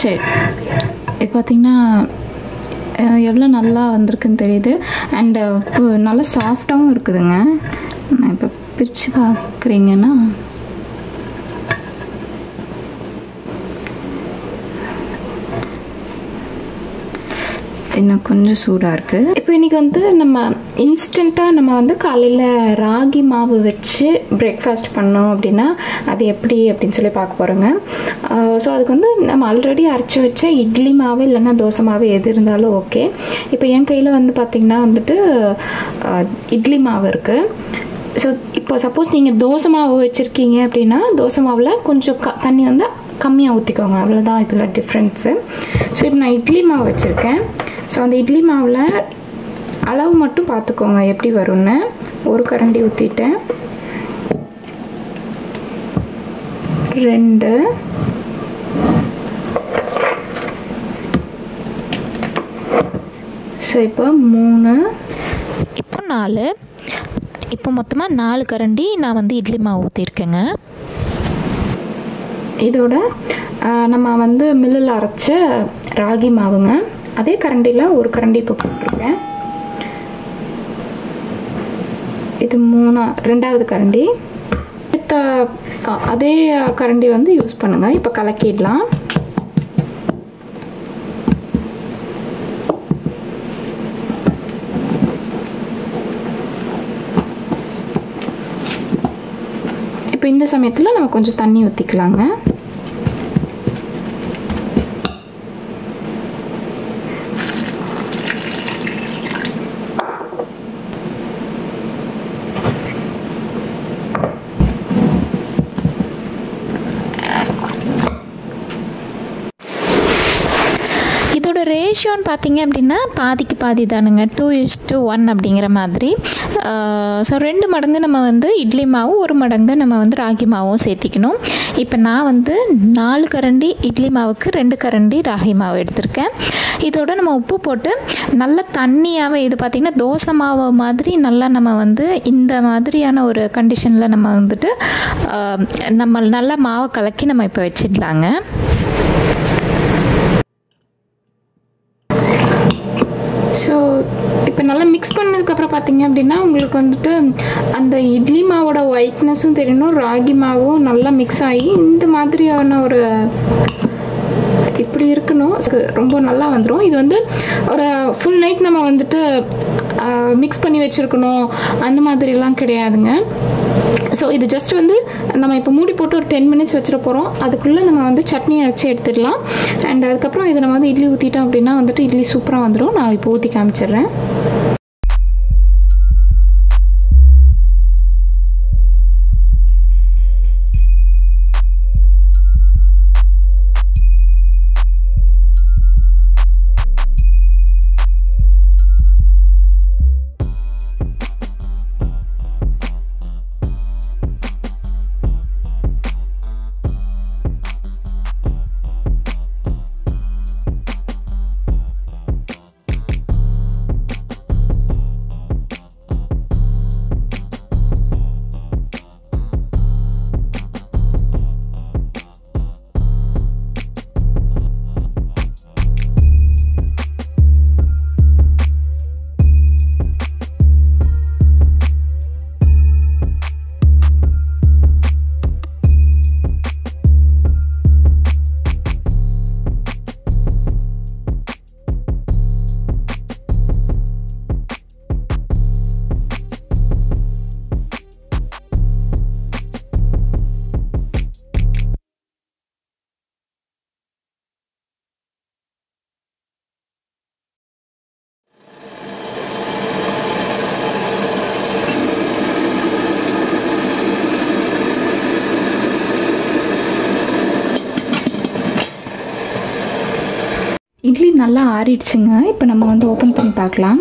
சரி இது பார்த்திங்கன்னா எவ்வளோ நல்லா வந்திருக்குன்னு தெரியுது அண்டு நல்லா சாஃப்டாகவும் இருக்குதுங்க நான் இப்போ பிரித்து பார்க்குறீங்கன்னா இன்னும் கொஞ்சம் சூடாக இருக்குது இப்போ இன்றைக்கி வந்து நம்ம இன்ஸ்டண்ட்டாக நம்ம வந்து காலையில் ராகி மாவு வச்சு பிரேக்ஃபாஸ்ட் பண்ணோம் அப்படின்னா அது எப்படி அப்படின்னு சொல்லி பார்க்க போகிறோங்க ஸோ அதுக்கு வந்து நம்ம ஆல்ரெடி அரைச்சி வச்ச இட்லி மாவு இல்லைன்னா தோசை மாவு எது இருந்தாலும் ஓகே இப்போ என் கையில் வந்து பார்த்திங்கன்னா வந்துட்டு அஹ், இட்லி மாவு இருக்குது ஸோ இப்போ சப்போஸ் நீங்கள் தோசை மாவு வச்சுருக்கீங்க அப்படின்னா தோசை மாவில் கொஞ்சம் க தண்ணி வந்து கம்மியாக ஊற்றிக்கோங்க அவ்வளோதான் இதில் டிஃப்ரென்ஸு ஸோ இப்போ நான் இட்லி மாவு வச்சுருக்கேன் ஸோ அந்த இட்லி மாவில் அளவு மட்டும் பார்த்துக்கோங்க எப்படி வரும்னு ஒரு கரண்டி ஊற்றிட்டேன் ரெண்டு ஸோ இப்போ மூணு இப்போ நாலு இப்போ மொத்தமாக நாலு கரண்டி நான் வந்து இட்லி மாவு ஊற்றிருக்கேங்க இதோட ஆ, நம்ம வந்து மில்லில் அரைச்ச ராகி மாவுங்க அதே கரண்டியில் ஒரு கரண்டி இப்போ போட்டிருக்கேன் இது மூணா ரெண்டாவது கரண்டி அடுத்த ஆ, அதே கரண்டி வந்து யூஸ் பண்ணுங்கள் இப்போ கலக்கிடலாம் இப்போ இந்த சமயத்தில் நம்ம கொஞ்சம் தண்ணி ஊற்றிக்கலாங்க இதோட ரேஷியோன்னு பார்த்தீங்க அப்படின்னா பாதிக்கு பாதி தானுங்க டூ இஸ் டூ ஒன் அப்படிங்கிற மாதிரி ஸோ ரெண்டு மடங்கு நம்ம வந்து இட்லி மாவும் ஒரு மடங்கு நம்ம வந்து ராகி மாவும் சேர்த்திக்கணும் இப்போ நான் வந்து நாலு கரண்டி இட்லி மாவுக்கு ரெண்டு கரண்டி ராகி மாவு எடுத்திருக்கேன் இதோட நம்ம உப்பு போட்டு நல்ல தண்ணியாகவே இது பார்த்திங்கன்னா தோசை மாவு மாதிரி நல்லா நம்ம வந்து இந்த மாதிரியான ஒரு கண்டிஷனில் நம்ம வந்துட்டு ஆஹ், நம்ம நல்லா மாவை கலக்கி நம்ம இப்போ வச்சிடலாங்க ஸோ இப்போ நல்லா மிக்ஸ் பண்ணதுக்கப்புறம் பார்த்தீங்க அப்படின்னா உங்களுக்கு வந்துட்டு அந்த இட்லி மாவோட ஒயிட்னஸும் தெரியணும் ராகி மாவும் நல்லா மிக்ஸ் ஆகி இந்த மாதிரியான ஒரு இப்படி இருக்கணும் இது ரொம்ப நல்லா வந்துடும் இது வந்து ஒரு ஃபுல் நைட் நம்ம வந்துட்டு மிக்ஸ் பண்ணி வச்சுருக்கணும் அந்த மாதிரிலாம் கிடையாதுங்க ஸோ இது ஜஸ்ட் வந்து நம்ம இப்போ மூடி போட்டு ஒரு டென் மினிட்ஸ் வச்சிட போகிறோம் அதுக்குள்ளே நம்ம வந்து சட்னி அரைச்சி எடுத்துடலாம் அண்ட் அதுக்கப்புறம் இதை நம்ம வந்து இட்லி ஊற்றிட்டோம் அப்படின்னா வந்துட்டு இட்லி சூப்பராக வந்துடும் நான் இப்போ ஊற்றி காமிச்சிடுறேன் இட்லி நல்லா ஆறிடுச்சுங்க இப்போ நம்ம வந்து ஓப்பன் பண்ணி பார்க்கலாம்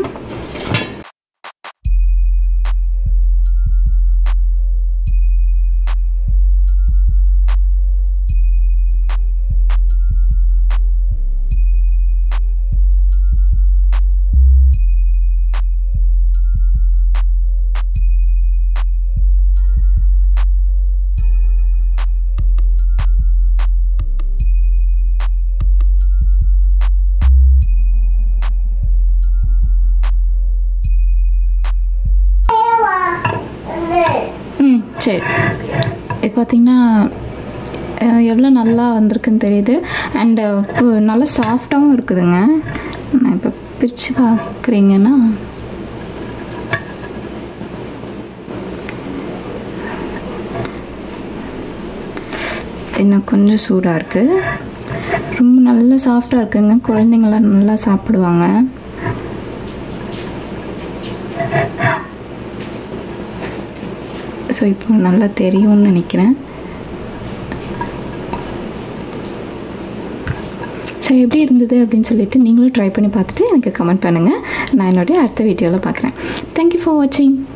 சரி இது பார்த்திங்கன்னா எவ்வளோ நல்லா வந்திருக்குன்னு தெரியுது அண்டு நல்லா சாஃப்டாகவும் இருக்குதுங்க நான் இப்போ பிரித்து பார்க்குறீங்கன்னா இன்னும் கொஞ்சம் சூடாக இருக்குது ரொம்ப நல்லா சாஃப்டாக இருக்குங்க குழந்தைங்களாம் நல்லா சாப்பிடுவாங்க ஸோ இப்போ நல்லா தெரியும்னு நினைக்கிறேன் ஸோ எப்படி இருந்தது அப்படின்னு சொல்லிட்டு நீங்களும் ட்ரை பண்ணி பார்த்துட்டு எனக்கு கமெண்ட் பண்ணுங்கள் நான் என்னுடைய அடுத்த வீடியோவில் பார்க்குறேன் தேங்க்யூ ஃபார் வாட்சிங்